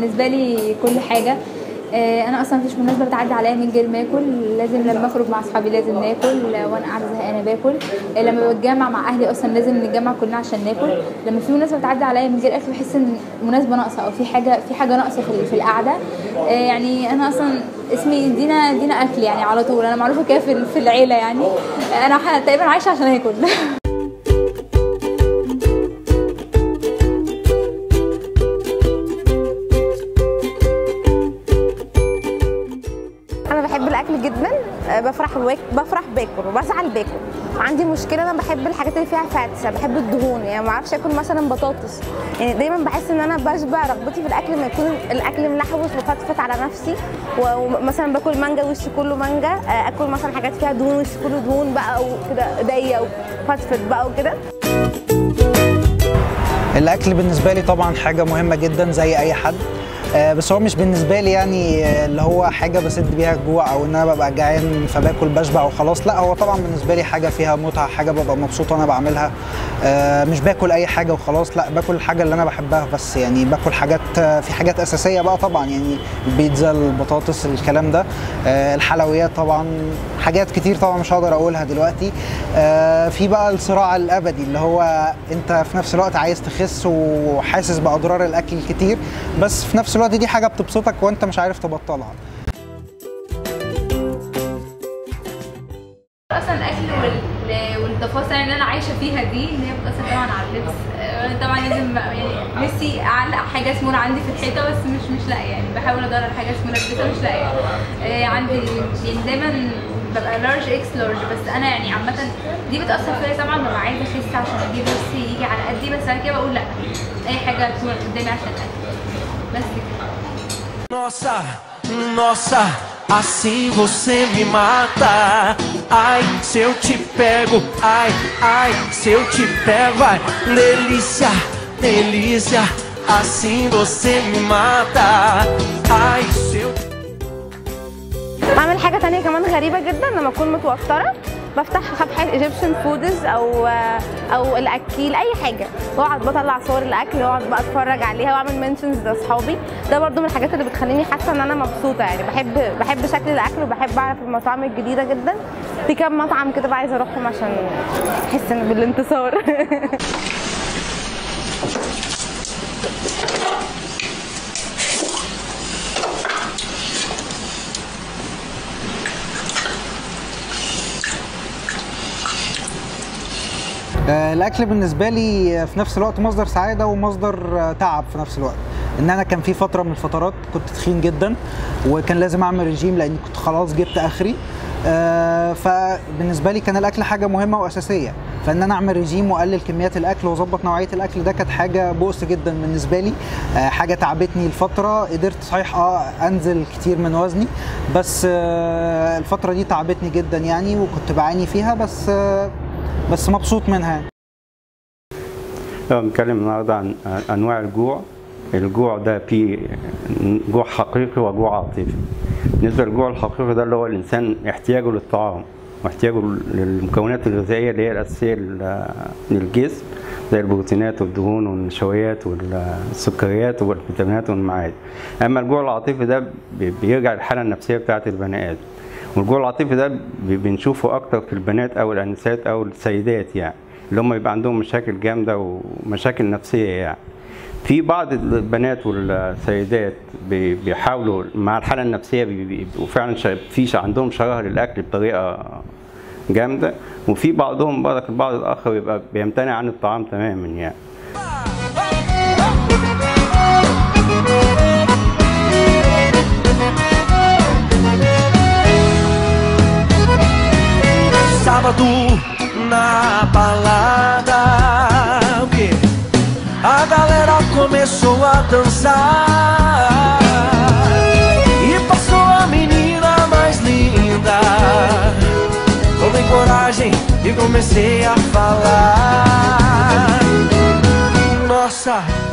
بالنسبه لي كل حاجه آه، انا اصلا مفيش مناسبه بتعدي عليا من غير ما اكل لازم لما اخرج مع اصحابي لازم ناكل آه، وانا قاعده زهقانه باكل آه، لما بتجمع مع اهلي اصلا لازم نتجمع كلنا عشان ناكل لما في مناسبه بتعدي عليا من غير اكل بحس ان مناسبه ناقصه او في حاجه في حاجه ناقصه في في القعده آه، يعني انا اصلا اسمي دينا دينا اكل يعني على طول انا معروفه كده في في العيله يعني آه، انا ح- تقريبا عايشه عشان اكل انا بحب الاكل جدا آه، بفرح واك... بفرح باكل وبزعل باكل عندي مشكله انا بحب الحاجات اللي فيها فاتس أنا بحب الدهون يعني ما اعرفش اكل مثلا بطاطس يعني دايما بحس ان انا بشبع رغبتي في الاكل لما يكون الاكل ملحوس وفتفت على نفسي و- ومثلا باكل مانجا وش كله مانجا آه، اكل مثلا حاجات فيها دهون وش كله دهون بقى وكده ايديا وفتفت بقى وكده الاكل بالنسبه لي طبعا حاجه مهمه جدا زي اي حد آه، بس هو مش بالنسبه لي يعني آه، اللي هو حاجه بسد بيها الجوع او ان انا ببقى جعان فباكل بشبع وخلاص لا هو طبعا بالنسبه لي حاجه فيها متعه حاجه ببقى مبسوط وانا بعملها آه، مش باكل اي حاجه وخلاص لا باكل الحاجه اللي انا بحبها بس يعني باكل حاجات آه، في حاجات اساسيه بقى طبعا يعني البيتزا البطاطس الكلام ده آه، الحلويات طبعا حاجات كتير طبعا مش هقدر اقولها دلوقتي آه، في بقى الصراع الابدي اللي هو انت في نفس الوقت عايز تخس وحاسس باضرار الاكل الكتير بس في نفس الوقت دي حاجه بتبسطك وانت مش عارف تبطلها اصلا الاكل وال- والتفاصيل اللي انا عايشه فيها دي ان هي بتاثر طبعا على اللبس آه، طبعا لازم يعني نفسي اعلق حاجه سموله عندي في الحيطه بس مش مش لاقيه يعني بحاول ادور على حاجه سموله البسها مش لاقيه آه، عندي يعني دايما ببقى لارج اكس لارج بس انا يعني عامه دي بتاثر فيا طبعا ببقى عايزه اخس عشان اجيب لبس يجي على قدي بس انا كده بقول لا اي حاجه تكون قدامي عشان اكل بس كده Nossa, nossa, assim você me mata. Ai, se eu te pego, ai, ai, se eu te pego, ai, delícia, delícia, assim você me mata. Ai, se eu بعمل حاجه تانية كمان غريبه جدا لما اكون متوتره بفتح صفحه ايجيبشن فودز او او الاكيل اي حاجه واقعد بطلع صور الاكل واقعد بقى اتفرج عليها واعمل منشنز لاصحابي ده برضو من الحاجات اللي بتخليني حاسه ان انا مبسوطه يعني بحب بحب شكل الاكل وبحب اعرف المطاعم الجديده جدا في كام مطعم كده بقى عايزه اروحهم عشان احس ان بالانتصار آه، الاكل بالنسبه لي في نفس الوقت مصدر سعاده ومصدر آه، تعب في نفس الوقت ان انا كان في فتره من الفترات كنت تخين جدا وكان لازم اعمل رجيم لاني كنت خلاص جبت اخري آه، فبالنسبه لي كان الاكل حاجه مهمه واساسيه فان انا اعمل رجيم واقلل كميات الاكل واظبط نوعيه الاكل ده كانت حاجه بؤس جدا بالنسبه لي آه، حاجه تعبتني الفتره قدرت صحيح اه انزل كتير من وزني بس آه، الفتره دي تعبتني جدا يعني وكنت بعاني فيها بس آه، بس مبسوط منها يعني. لو بنتكلم النهارده عن انواع الجوع الجوع ده فيه جوع حقيقي وجوع عاطفي بالنسبه للجوع الحقيقي ده اللي هو الانسان احتياجه للطعام واحتياجه للمكونات الغذائيه اللي هي الاساسيه لل- للجسم زي البروتينات والدهون والنشويات والسكريات والفيتامينات والمعادن اما الجوع العاطفي ده بي- بيرجع للحاله النفسيه بتاعه البني ادم والجوع العاطفي ده بي- بنشوفه اكتر في البنات او الانسات او السيدات يعني اللي هم يبقى عندهم مشاكل جامده ومشاكل نفسيه يعني في بعض البنات والسيدات بي- بيحاولوا مع الحاله النفسيه بي- بيبقوا فعلا شا- في ش- عندهم شراهه للاكل بطريقه جامده وفي بعضهم برضك البعض الاخر بيبقى بيمتنع عن الطعام تماما يعني sábado na balada. O quê? A galera começou a dançar e passou a menina mais linda. Tomei coragem e comecei a falar. Nossa,